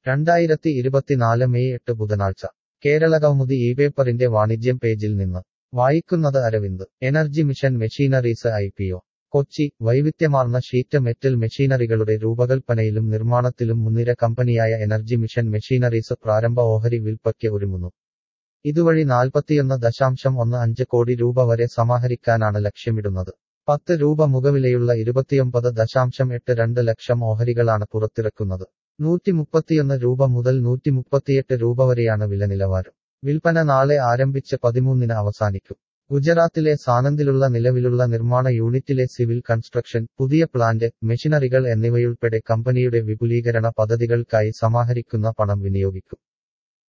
രണ്ടായിരത്തി ഇരുപത്തിനാല് മെയ് എട്ട് ബുധനാഴ്ച കേരളകൗമുദി ഈ പേപ്പറിന്റെ വാണിജ്യം പേജിൽ നിന്ന് വായിക്കുന്നത് Aravind energy mission machineries I P O Kochi വൈവിധ്യമാർന്ന ഷീറ്റ് മെറ്റൽ മെഷീനറികളുടെ രൂപകൽപ്പനയിലും നിർമ്മാണത്തിലും മുൻനിര കമ്പനിയായ എനർജി മിഷൻ മെഷീനറീസ് പ്രാരംഭ ഓഹരി വിൽപ്പയ്ക്ക് ഒരുങ്ങുന്നു ഇതുവഴി നാൽപ്പത്തിയൊന്ന് ദശാംശം ഒന്ന് അഞ്ച് കോടി രൂപ വരെ സമാഹരിക്കാനാണ് ലക്ഷ്യമിടുന്നത് പത്ത് രൂപ മുഖവിലയുള്ള ഇരുപത്തിയൊമ്പത് ദശാംശം എട്ട് രണ്ട് ലക്ഷം ഓഹരികളാണ് പുറത്തിറക്കുന്നത് നൂറ്റി മുപ്പത്തിയൊന്ന് രൂപ മുതൽ നൂറ്റി മുപ്പത്തിയെട്ട് രൂപ വരെയാണ് വില നിലവാരം വിൽപ്പന നാളെ ആരംഭിച്ച് പതിമൂന്നിന് അവസാനിക്കും ഗുജറാത്തിലെ സാനന്ദിലുള്ള നിലവിലുള്ള നിർമ്മാണ യൂണിറ്റിലെ സിവിൽ കൺസ്ട്രക്ഷൻ പുതിയ പ്ലാന്റ് മെഷീനറികൾ എന്നിവയുൾപ്പെടെ കമ്പനിയുടെ വിപുലീകരണ പദ്ധതികൾക്കായി സമാഹരിക്കുന്ന പണം വിനിയോഗിക്കും